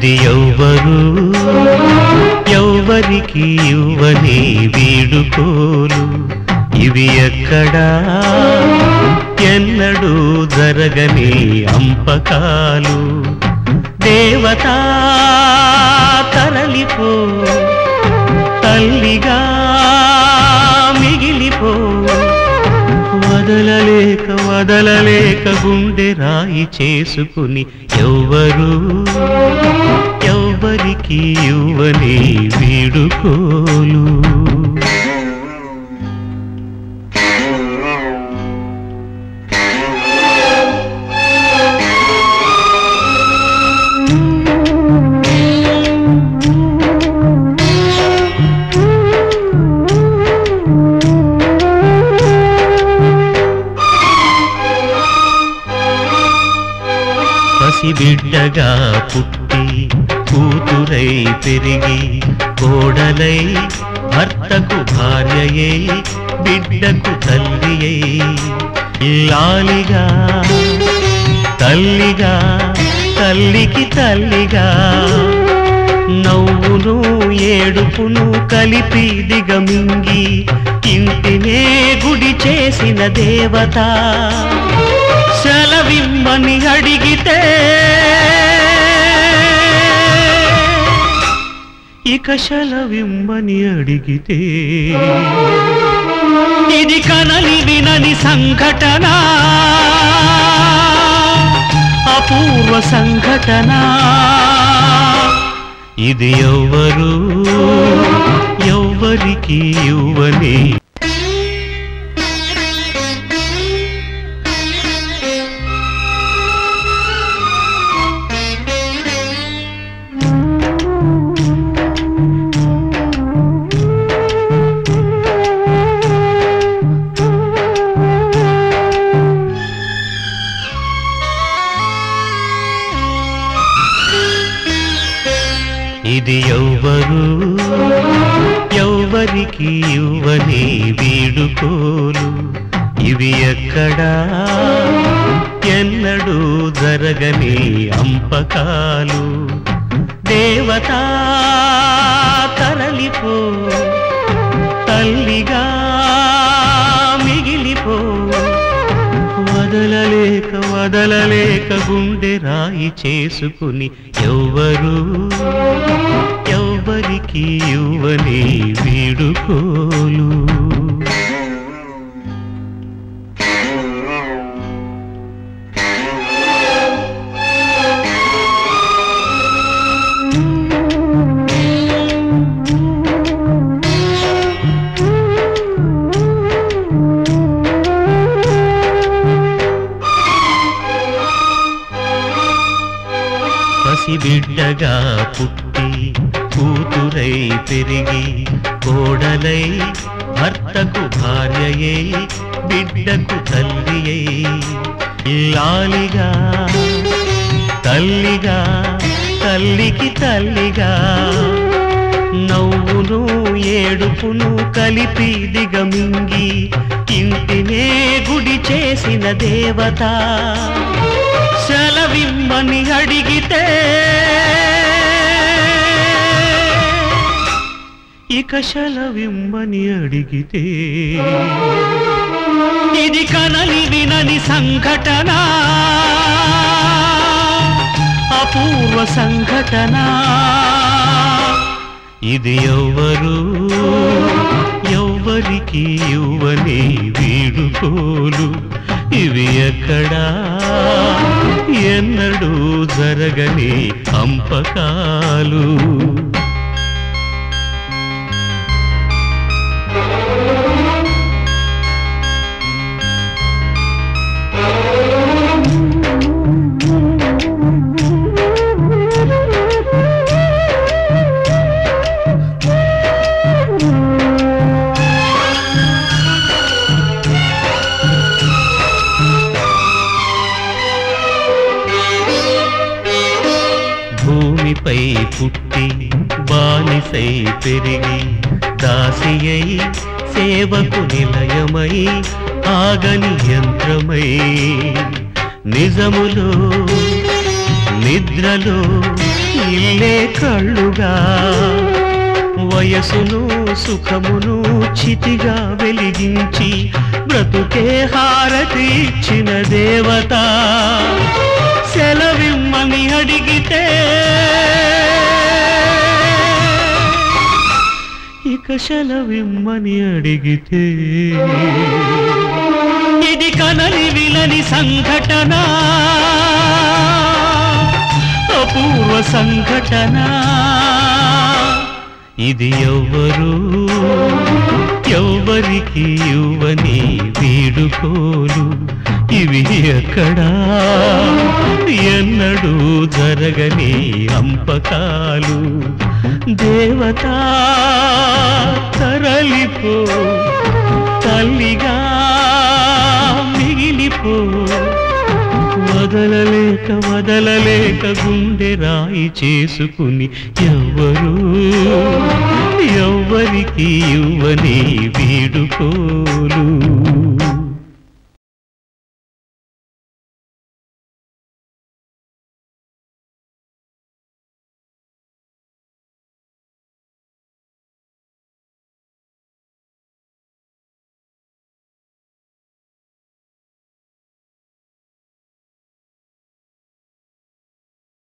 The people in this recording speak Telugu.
ఇది ఎవ్వరు ఎవ్వరికి ఇవ్వని వీడుకోలు ఇవి ఎక్కడా ఎన్నడూ జరగని అంపకాలు దేవతా తరలిపో తల్లిగా మిగిలిపో వదలలేక వదలలేక గుండె రాయి చేసుకుని ఎవ్వరు ఎవ్వరికి ఇవ్వని వీడుకోలు పసిబిడ్డగా పుట్టి కూతురై పెరిగి కోడలై భర్తకు భార్యయై బిడ్డకు తల్లియై ఇల్లాలిగా తల్లిగా తల్లికి తల్లిగా నవ్వును ఏడుపును కలిపి దిగమింగి ఇంటినే గుడి చేసిన దేవత సెలవిమ్మని అడిగితే ఇక సెలవిమ్మని అడిగితే ఇది కనలి వినని సంఘటన అపూర్వ సంఘటన ఇది ఎవ్వరు ఎవ్వరికి ఇవ్వని ఇది ఎవ్వరు ఎవ్వరికి ఇవ్వని వీడుకోలు ఇవి ఎక్కడా ఎన్నడూ జరగని అంపకాలు దేవతా తరలిపో తల్లిగా మిగిలిపో వదలలేక వదలలేక గుండె రాయి చేసుకుని ఎవ్వరు ఎవ్వరికి ఇవ్వని వీడుకోలు పసిబిడ్డగా పుట్టి కూతురై పెరిగి కోడలై భర్తకు భార్యయై బిడ్డకు తల్లియై ఇల్లాలిగా తల్లిగా తల్లికి తల్లిగా నవ్వును ఏడుపును కలిపి దిగమింగి ఇంటినే గుడి చేసిన దేవత సెలవిమ్మని అడిగితే ఇక సెలవిమ్మని అడిగితే ఇది కనలి వినని సంఘటన అపూర్వ సంఘటన ఇది ఎవ్వరు ఎవ్వరికి ఇవ్వని వీడుకోలు ఇవి ఎక్కడా ఎన్నడూ జరగని అంపకాలు భూమిపై పుట్టి బానిసై పెరిగి దాసియై సేవకు నిలయమై ఆగని యంత్రమై నిజములో నిద్రలో ఇల్లే కళ్ళుగా వయసును సుఖమును చితిగా వెలిగించి బ్రతుకే హారతి ఇచ్చిన దేవత సెలవిమ్మని అడిగితే ఇక సెలవిమ్మని అడిగితే ఇది కనని విలని సంఘటన అపూర్వ సంఘటన ఇది ఎవ్వరు ఎవ్వరికి ఇవ్వని వీడుకోలు ఇవి ఎక్కడా ఎన్నడూ జరగని అంపకాలు దేవత తరలిపో తల్లిగా మిగిలిపో వదలలేక వదలలేక గుండె రాయి చేసుకుని ఎవ్వరు ఎవ్వరికి ఇవ్వని వీడుకోలు